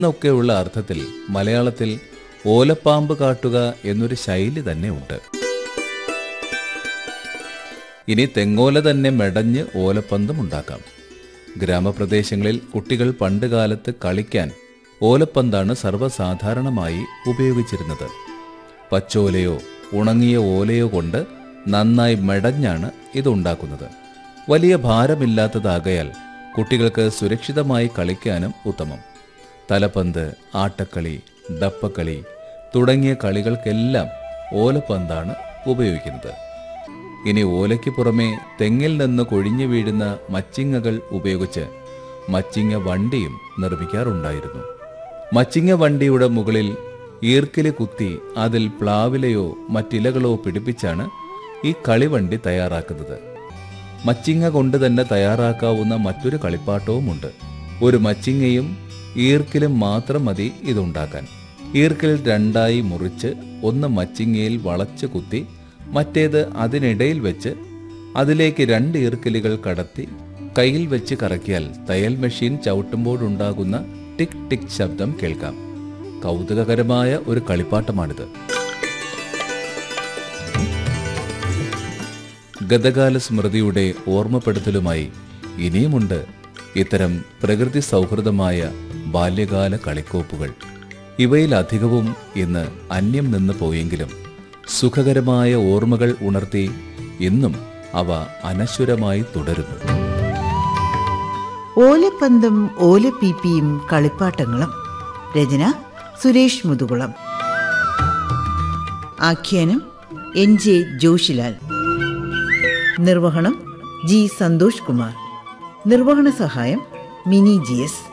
എന്നൊക്കെയുള്ള അർത്ഥത്തിൽ മലയാളത്തിൽ ഓലപ്പാമ്പ് കാട്ടുക എന്നൊരു ശൈലി തന്നെ ഉണ്ട് ഇനി തെങ്ങോല തന്നെ മെടഞ്ഞ് ഓലപ്പന്തും ഉണ്ടാക്കാം ഗ്രാമപ്രദേശങ്ങളിൽ കുട്ടികൾ പണ്ടുകാലത്ത് കളിക്കാൻ ഓലപ്പന്താണ് സർവ്വസാധാരണമായി ഉപയോഗിച്ചിരുന്നത് പച്ചോലയോ ഉണങ്ങിയ ഓലയോ കൊണ്ട് നന്നായി മെടഞ്ഞാണ് ഇത് ഉണ്ടാക്കുന്നത് വലിയ ഭാരമില്ലാത്തതാകയാൽ കുട്ടികൾക്ക് സുരക്ഷിതമായി കളിക്കാനും ഉത്തമം തലപ്പന്ത് ആട്ടക്കളി ഡപ്പക്കളി തുടങ്ങിയ കളികൾക്കെല്ലാം ഓലപ്പന്താണ് ഉപയോഗിക്കുന്നത് ഇനി ഓലയ്ക്ക് പുറമെ തെങ്ങിൽ നിന്ന് കൊഴിഞ്ഞു വീഴുന്ന മച്ചിങ്ങകൾ ഉപയോഗിച്ച് മച്ചിങ്ങ വണ്ടിയും നിർമ്മിക്കാറുണ്ടായിരുന്നു മച്ചിങ്ങ വണ്ടിയുടെ മുകളിൽ ഈർക്കില് കുത്തി അതിൽ പ്ലാവിലയോ മറ്റിലകളോ പിടിപ്പിച്ചാണ് ഈ കളിവണ്ടി തയ്യാറാക്കുന്നത് മച്ചിങ്ങ കൊണ്ട് തന്നെ തയ്യാറാക്കാവുന്ന മറ്റൊരു കളിപ്പാട്ടവുമുണ്ട് ഒരു മച്ചിങ്ങയും ഈർക്കിലും മാത്രം മതി ഇതുണ്ടാക്കാൻ ഈർക്കിൽ രണ്ടായി മുറിച്ച് ഒന്ന് മച്ചിങ്ങയിൽ വളച്ച് കുത്തി മറ്റേത് അതിനിടയിൽ വെച്ച് അതിലേക്ക് രണ്ട് ഈർക്കിലുകൾ കടത്തി കയ്യിൽ വെച്ച് കറക്കിയാൽ തയ്യൽ മെഷീൻ ചവിട്ടുമ്പോഴുണ്ടാകുന്ന ടിക് ടിക് ശബ്ദം കേൾക്കാം കൗതുകകരമായ ഒരു കളിപ്പാട്ടമാണിത് ഗതകാല സ്മൃതിയുടെ ഓർമ്മപ്പെടുത്തലുമായി ഇനിയുമുണ്ട് ഇത്തരം പ്രകൃതി സൗഹൃദമായ ബാല്യകാല കളിക്കോപ്പുകൾ ഇവയിലധികവും ഇന്ന് അന്യം നിന്ന് പോയെങ്കിലും സുഖകരമായ ഓർമ്മകൾ ഉണർത്തി ഇന്നും അവ അനശ്വരമായി തുടരുന്നു ഓലപ്പന്തും ഓലപ്പീപ്പിയും കളിപ്പാട്ടങ്ങളും രചന സുരേഷ് മുതുകുളം ആഖ്യാനം എൻ ജെ ജോഷിലാൽ നിർവഹണം ജി സന്തോഷ് കുമാർ നിർവഹണ സഹായം മിനി ജി എസ്